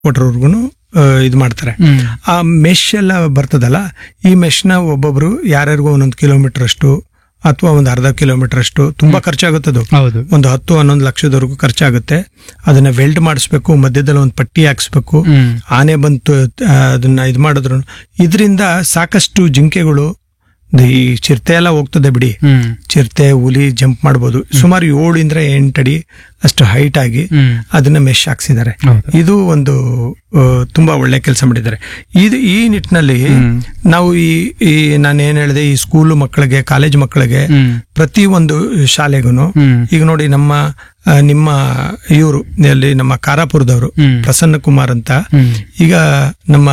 ಕೊಟ್ಟರವರೆಗೂ ಇದು ಮಾಡ್ತಾರೆ ಹ್ಮ್ ಆ ಮೆಶ್ ಎಲ್ಲ ಬರ್ತದಲ್ಲ ಈ ಮೆಶ್ನ ಒಬ್ಬೊಬ್ರು ಯಾರ್ಯಾರಿಗೂ ಒಂದೊಂದು ಕಿಲೋಮೀಟರ್ ಅಷ್ಟು ಅಥವಾ ಒಂದು ಅರ್ಧ ಕಿಲೋಮೀಟರ್ ಅಷ್ಟು ತುಂಬಾ ಖರ್ಚಾಗುತ್ತದು ಹೌದು ಒಂದು ಹತ್ತು ಹನ್ನೊಂದು ಲಕ್ಷದವರೆಗೂ ಖರ್ಚಾಗುತ್ತೆ ಅದನ್ನ ವೆಲ್ಡ್ ಮಾಡಿಸ್ಬೇಕು ಮಧ್ಯದಲ್ಲಿ ಒಂದು ಪಟ್ಟಿ ಹಾಕ್ಸ್ಬೇಕು ಹ್ಮ್ ಆನೆ ಬಂತು ಆ, ಅದನ್ನ ಇದು ಮಾಡಿದ್ರು ಇದರಿಂದ ಸಾಕಷ್ಟು ಜಿಂಕೆಗಳು ಈ ಚಿರತೆ ಎಲ್ಲ ಹೋಗ್ತದೆ ಬಿಡಿ ಹ್ಮ್ ಚಿರತೆ ಹುಲಿ ಜಂಪ್ ಮಾಡ್ಬೋದು ಸುಮಾರು ಏಳರಿಂದ ಎಂಟು ಅಡಿ ಅಷ್ಟು ಹೈಟ್ ಆಗಿ ಹ್ಮ್ ಅದನ್ನ ಮೆಶ್ ಹಾಕ್ಸಿದ್ದಾರೆ ಹೌದು. ಇದು ಒಂದು ಆ, ತುಂಬಾ ಒಳ್ಳೆ ಕೆಲಸ ಮಾಡಿದ್ದಾರೆ ಇದು ಈ ನಿಟ್ಟಿನಲ್ಲಿ ಹ್ಮ್. ನಾವು ಈ ಈ ನಾನು ಏನ್ ಹೇಳಿದೆ ಈ ಸ್ಕೂಲ್ ಮಕ್ಕಳಿಗೆ ಕಾಲೇಜ್ ಮಕ್ಕಳಿಗೆ ಹ್ಮ್ ಪ್ರತಿ ಒಂದು ಶಾಲೆಗೂ ಹ್ಮ್ ಈಗ ನೋಡಿ ನಮ್ಮ ಆ, ನಿಮ್ಮ ಇವರು ಅಲ್ಲಿ ನಮ್ಮ ಕಾರಾಪುರದವರು ಹ್ಮ್. ಪ್ರಸನ್ನ ಕುಮಾರ್ ಅಂತ ಹ್ಮ್ ಈಗ ನಮ್ಮ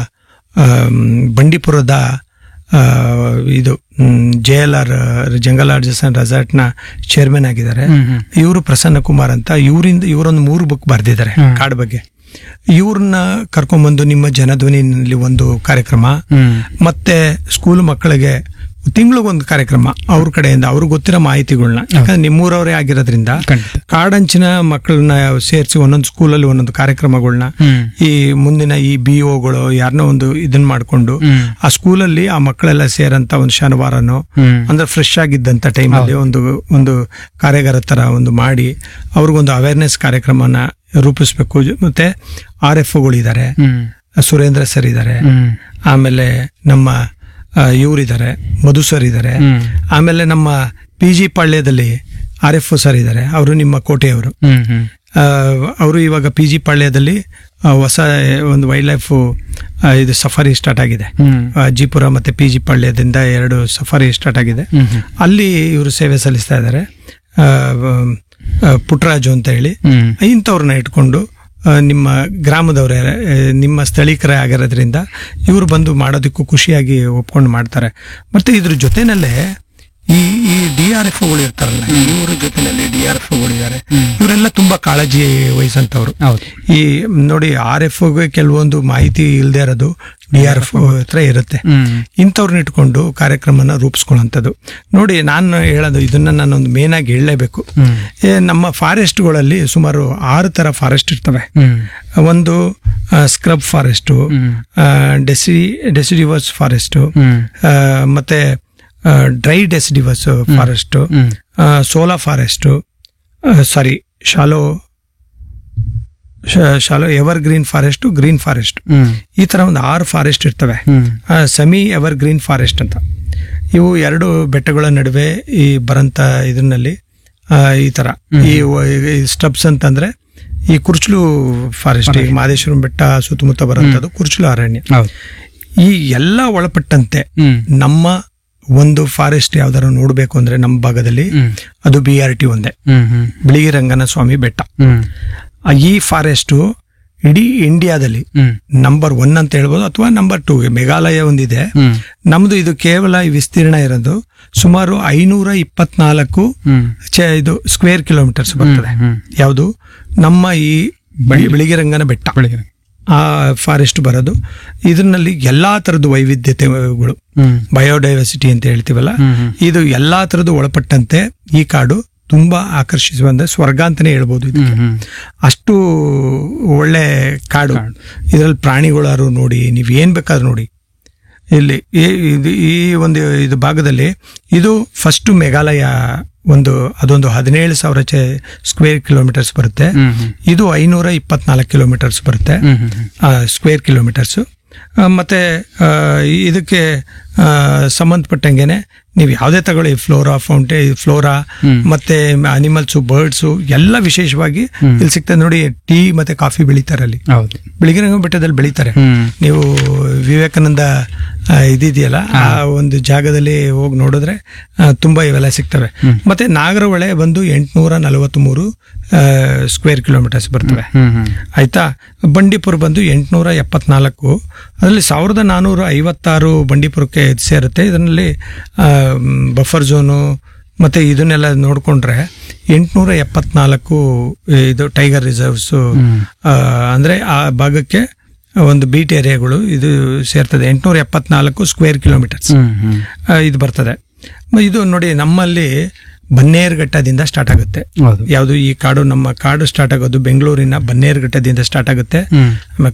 ಆಮ್, ಬಂಡೀಪುರದ ಆ, ಇದು J L R jungle lodges and resort ನ ಚೇರ್ಮನ್ ಆಗಿದ್ದಾರೆ ಹ್ಮ್ ಹ್ಮ್ ಇವರು ಪ್ರಸನ್ನ ಕುಮಾರ್ ಅಂತ ಇವರಿಂದ ಇವರೊಂದು ಮೂರು ಬುಕ್ ಬರೆದಿದ್ದಾರೆ ಹ್ಮ್. ಕಾಡ್ ಬಗ್ಗೆ ಇವ್ರನ್ನ ಕರ್ಕೊಂಡ್ಬಂದು ನಿಮ್ಮ ಜನಧ್ವನಿನಲ್ಲಿ ಒಂದು ಕಾರ್ಯಕ್ರಮ ಹ್ಮ್ ಮತ್ತೆ ಸ್ಕೂಲ್ ಮಕ್ಕಳಿಗೆ ತಿಂಗಳಿಗೊಂದು ಕಾರ್ಯಕ್ರಮ ಅವ್ರ ಕಡೆಯಿಂದ ಅವ್ರಿಗೆ ಗೊತ್ತಿರೋ ಮಾಹಿತಿಗಳನ್ನ ಯಾಕಂದ್ರೆ ನಿಮ್ಮೂರವರೇ ಆಗಿರೋದ್ರಿಂದ ಖಂಡಿತ ಕಾಡಂಚಿನ ಮಕ್ಕಳನ್ನ ಸೇರಿಸಿ ಒಂದೊಂದು ಸ್ಕೂಲಲ್ಲಿ ಒಂದೊಂದು ಕಾರ್ಯಕ್ರಮಗಳನ್ನ ಹ್ಮ್ ಈ ಮುಂದಿನ ಈ ಬಿ ಒಗಳು ಯಾರನ್ನೋ ಒಂದು ಇದನ್ನ ಮಾಡ್ಕೊಂಡು ಹ್ಮ್ ಆ ಸ್ಕೂಲಲ್ಲಿ ಆ ಮಕ್ಕಳೆಲ್ಲ ಸೇರಂತ ಒಂದು ಶನಿವಾರನೋ ಹ್ಮ್ ಅಂದ್ರೆ ಫ್ರೆಶ್ ಆಗಿದ್ದಂತ ಟೈಮಲ್ಲಿ ಒಂದು ಒಂದು ಕಾರ್ಯಾಗಾರ ತರ ಒಂದು ಮಾಡಿ ಅವ್ರಿಗೊಂದು ಅವೇರ್ನೆಸ್ ಕಾರ್ಯಕ್ರಮನ ರೂಪಿಸ್ಬೇಕು ಜೊ- ಮತ್ತೆ ಆರ್ ಎಫ್ ಇದ್ದಾರೆ ಹ್ಮ್ ಸುರೇಂದ್ರ ಸರ್ ಇದ್ದಾರೆ ಹ್ಮ್ ಆಮೇಲೆ ನಮ್ಮ ಇವರಿದ್ದಾರೆ ಮಧು ಸರ್ ಇದ್ದಾರೆ ಹ್ಮ್ ಆಮೇಲೆ ನಮ್ಮ ಪಿ ಜಿ ಪಾಳ್ಯದಲ್ಲಿ ಆರ್ ಎಫ್ ಸರ್ ಇದ್ದಾರೆ ಅವರು ನಿಮ್ಮ ಕೋಟೆಯವರು ಹ್ಮ್ ಹ್ಮ್ ಅವರು ಇವಾಗ ಪಿ ಜಿ ಪಾಳ್ಯದಲ್ಲಿ ಆ, ಹೊಸ ಒಂದು ವೈಲ್ಡ್ ಲೈಫ್ ಇದು ಸಫಾರಿ ಸ್ಟಾರ್ಟ್ ಆಗಿದೆ ಹ್ಮ್ ಆ, ಜಿಪುರ ಮತ್ತೆ ಪಿ ಜಿ ಪಾಳ್ಯದಿಂದ ಎರಡು ಸಫಾರಿ ಸ್ಟಾರ್ಟ್ ಆಗಿದೆ ಹ್ಮ್ ಹ್ಮ್ ಅಲ್ಲಿ ಇವರು ಸೇವೆ ಸಲ್ಲಿಸ್ತಾ ಇದ್ದಾರೆ ಆ, ಆ, ಪುಟ್ಟರಾಜು ಅಂತ ಹೇಳಿ ಹ್ಮ್ ಇಂಥವ್ರನ್ನ ಇಟ್ಕೊಂಡು ಆ, ನಿಮ್ಮ ಗ್ರಾಮದವರೇ ಆ, ನಿಮ್ಮ ಸ್ಥಳೀಕರೇ ಆಗಿರೋದ್ರಿಂದ ಇವರು ಬಂದು ಮಾಡೋದಕ್ಕೂ ಖುಷಿಯಾಗಿ ಒಪ್ಕೊಂಡು ಮಾಡ್ತಾರೆ ಮತ್ತೆ ಇದ್ರ ಜೊತೆನಲ್ಲೇ ಈ ಈ ಡಿ ಆರ್ ಎಫ್ ಗಳು ಇರ್ತಾರಲ್ಲ ಇವ್ರ ಜೊತೆನಲ್ಲಿ ಡಿ ಆರ್ ಎಫ್ ಇದ್ದಾರೆ ಇವರೆಲ್ಲ ತುಂಬಾ ಕಾಳಜಿ ವಹಿಸಂತವ್ರು ಹೌದು ಈ ನೋಡಿ ಆರ್ ಎಫ್ ಕೆಲವೊಂದು ಮಾಹಿತಿ ಇಲ್ಲದೆ ಇರೋದು ಡಿ ಆರ್ ಎಫ್ ಹತ್ರ ಇರುತ್ತೆ ಹ್ಮ್ ಇಂಥವ್ರನ್ನ ಇಟ್ಕೊಂಡು ಕಾರ್ಯಕ್ರಮನ ರೂಪಿಸ್ಕೊಳ್ಳೋಂಥದ್ದು ನೋಡಿ ನಾನು ಹೇಳೋದು ಇದನ್ನ ನಾನೊಂದು ಮೇನ್ ಆಗಿ ಹೇಳಲೇಬೇಕು ಹ್ಮ್ ಏ, ನಮ್ಮ ಫಾರೆಸ್ಟ್ಗಳಲ್ಲಿ ಸುಮಾರು ಆರು ತರ ಫಾರೆಸ್ಟ್ ಇರ್ತವೆ ಹ್ಮ್ ಒಂದು ಸ್ಕ್ರಬ್ ಫಾರೆಸ್ಟು ಹ್ಮ್ ಡೆಸಿ ಡೆಸಿಡಿವಸ್ ಫಾರೆಸ್ಟು ಹ್ಮ್ ಮತ್ತೆ ಡ್ರೈ ಡೆಸಿಡಿವಸ್ ಫಾರೆಸ್ಟು ಹ್ಮ್ shola forest sorry shallow shallow evergreen forest green forest ಹ್ಮ್ ಈ ತರ ಒಂದು ಆರು ಫಾರೆಸ್ಟ್ ಇರ್ತವೆ ಹ್ಮ್ ಸೆಮಿ ಎವರ್ ಗ್ರೀನ್ ಫಾರೆಸ್ಟ್ ಅಂತ ಇವು ಎರಡು ಬೆಟ್ಟಗಳ ನಡುವೆ ಈ ಬರಂತ ಇದರಲ್ಲಿ ಈ ತರ ಈ ಸ್ಟಬ್ಸ್ ಅಂತಂದ್ರೆ ಈ ಕುರ್ಚಲು ಫಾರೆಸ್ಟ್ ಈ ಮಾದೇಶ್ವರಂ ಬೆಟ್ಟ ಸುತ್ತಮುತ್ತ ಬರೋಂಥದ್ದು ಕುರ್ಚಲು ಅರಣ್ಯ ಹೌದು ಈ ಎಲ್ಲ ಒಳಪಟ್ಟಂತೆ ಹ್ಮ್ ನಮ್ಮ ಒಂದು ಫಾರೆಸ್ಟ್ ಯಾವ್ದಾರು ನೋಡ್ಬೇಕು ಅಂದ್ರೆ ನಮ್ಮ ಭಾಗದಲ್ಲಿ ಹ್ಮ್ ಅದು ಬಿ ಆರ್ ಟಿ ಒಂದೇ ಹ್ಮ್ ಹ್ಮ್ ಬಿಳಿಗಿ ರಂಗನ ಸ್ವಾಮಿ ಬೆಟ್ಟ ಹ್ಮ್ ಆ ಈ ಫಾರೆಸ್ಟು ಇಡೀ ಇಂಡಿಯಾದಲ್ಲಿ ಹ್ಮ್ ನಂಬರ್ ಒನ್ ಅಂತ ಹೇಳ್ಬೋದು ಅಥವಾ ನಂಬರ್ ಟೂ ಮೇಘಾಲಯ ಒಂದಿದೆ ಹ್ಮ್ ನಮ್ದು ಇದು ಕೇವಲ ಈ ವಿಸ್ತೀರ್ಣ ಇರೋದು ಸುಮಾರು ಐನೂರ ಇಪ್ಪತ್ನಾಲ್ಕು ಹ್ಮ್ ಚೆ- ಇದು ಸ್ಕ್ವೇರ್ ಕಿಲೋಮೀಟರ್ಸ್ ಬರ್ತದೆ ಹ್ಮ್ ಯಾವುದು ನಮ್ಮ ಈ ಬಿಳಿ- ಬಿಳಿಗಿರಂಗನ ಬೆಟ್ಟ ಬೆಳಿಗ್ಗೆ ಆ ಫಾರೆಸ್ಟ್ ಬರೋದು ಇದರಲ್ಲಿ ಎಲ್ಲಾ ತರದ ವೈವಿಧ್ಯತೆಗಳು ಹ್ಮ್ ಬಯೋಡೈವರ್ಸಿಟಿ ಅಂತ ಹೇಳ್ತೀವಲ್ಲ ಹ್ಮ್ ಹ್ಮ್ ಇದು ಎಲ್ಲಾ ತರದ್ದು ಒಳಪಟ್ಟಂತೆ ಈ ಕಾಡು ತುಂಬಾ ಆಕರ್ಷಿಸುವಂತೆ ಸ್ವರ್ಗ ಅಂತಾನೆ ಹೇಳ್ಬೋದು ಇದು ಹ್ಮ್ ಹ್ಮ್ ಅಷ್ಟು ಒಳ್ಳೆ ಕಾಡು ಇದರಲ್ಲಿ ಪ್ರಾಣಿಗಳಾರು ನೋಡಿ ನೀವ್ ಏನ್ ಬೇಕಾದ್ರೂ ನೋಡಿ ಇಲ್ಲಿ ಈ- ಇದು- ಈ ಒಂದು ಇದು ಭಾಗದಲ್ಲಿ ಇದು ಫಸ್ಟ್ ಮೇಘಾಲಯ ಒಂದು ಅದೊಂದು ಹದಿನೇಳು ಸಾವಿರ ಚೆ ಸ್ಕ್ವೇರ್ ಕಿಲೋಮೀಟರ್ಸ್ ಬರುತ್ತೆ ಹ್ಮ್ ಹ್ಮ್ ಇದು ಐನೂರ ಇಪ್ಪತ್ನಾಲ್ಕು ಕಿಲೋಮೀಟರ್ಸ್ ಬರುತ್ತೆ ಹ್ಮ್ ಹ್ಮ್ ಸ್ಕ್ವೇರ್ ಕಿಲೋಮೀಟರ್ಸ್ ಮತ್ತೆ ಆ, ಇದಕ್ಕೆ ಆ, ಸಂಬಂಧಪಟ್ಟಂಗೆನೆ ನೀವು ಯಾವುದೇ ತಗೊಳ್ಳಿ ಫ್ಲೋರಾ ಫೌಂಟೇ ಫ್ಲೋರಾ ಹ್ಮ್. ಮತ್ತೆ ಅನಿಮಲ್ಸು ಬರ್ಡ್ಸು ಎಲ್ಲ ವಿಶೇಷವಾಗಿ ಹ್ಮ್. ಇಲ್ಲಿ ಸಿಗ್ತದೆ ನೋಡಿ ಟೀ ಮತ್ತೆ ಕಾಫಿ ಬೆಳೀತಾರೆ ಅಲ್ಲಿ ಹೌದು ಬೆಳಗಿನ ಬೆಟ್ಟದಲ್ಲಿ ಬೆಳೀತಾರೆ ಹ್ಮ್ ನೀವು ವಿವೇಕಾನಂದ ಆ, ಇದಿದೆಯಲ್ಲ ಆ ಒಂದು ಜಾಗದಲ್ಲಿ ಹೋಗಿ ನೋಡಿದ್ರೆ ಆ, ತುಂಬಾ ಇವೆಲ್ಲ ಸಿಗ್ತವೆ ಹ್ಮ್. ಮತ್ತೆ ನಾಗರಹೊಳೆ ಬಂದು ಎಂಟುನೂರ ನಲವತ್ಮೂರು ಸ್ಕ್ವೇರ್ ಕಿಲೋಮೀಟರ್ಸ್ ಬರ್ತವೆ ಹ್ಮ್ ಹ್ಮ್ ಆಯ್ತಾ ಬಂಡೀಪುರ ಬಂದು ಎಂಟುನೂರ ಎಪ್ಪತ್ನಾಲ್ಕು ಅದರಲ್ಲಿ ಸಾವಿರದ ನಾನೂರ ಐವತ್ತಾರು ಬಂಡೀಪುರಕ್ಕೆ ಇದು ಸೇರುತ್ತೆ ಇದರಲ್ಲಿ ಬಫರ್ ಝೋನು ಮತ್ತೆ ಇದನ್ನೆಲ್ಲ ನೋಡ್ಕೊಂಡ್ರೆ ಎಂಟುನೂರ ಎಪ್ಪತ್ನಾಲ್ಕು ಇದು ಟೈಗರ್ ರಿಸರ್ವ್ಸ್ ಹ್ಮ್. ಅಂದ್ರೆ ಆ ಭಾಗಕ್ಕೆ ಒಂದು ಬೀಟ್ ಏರಿಯಾಗಳು ಇದು ಸೇರ್ತದೆ ಎಂಟುನೂರ ಎಪ್ಪತ್ನಾಲ್ಕು ಸ್ಕ್ವೇರ್ ಕಿಲೋಮೀಟರ್ಸ್ ಹ್ಮ್ ಹ್ಮ್ ಆ, ಇದು ಬರ್ತದೆ ಮ- ಇದು ನೋಡಿ ನಮ್ಮಲ್ಲಿ ಬನ್ನೇರುಘಟ್ಟದಿಂದ ಸ್ಟಾರ್ಟ್ ಆಗುತ್ತೆ ಹೌದು ಯಾವುದು ಈ ಕಾಡು ನಮ್ಮ ಕಾಡು ಸ್ಟಾರ್ಟ್ ಆಗೋದು ಬೆಂಗಳೂರಿನ ಬನ್ನೇರುಘಟ್ಟದಿಂದ ಸ್ಟಾರ್ಟ್ ಆಗುತ್ತೆ ಹ್ಮ್ ಆಮೇಲೆ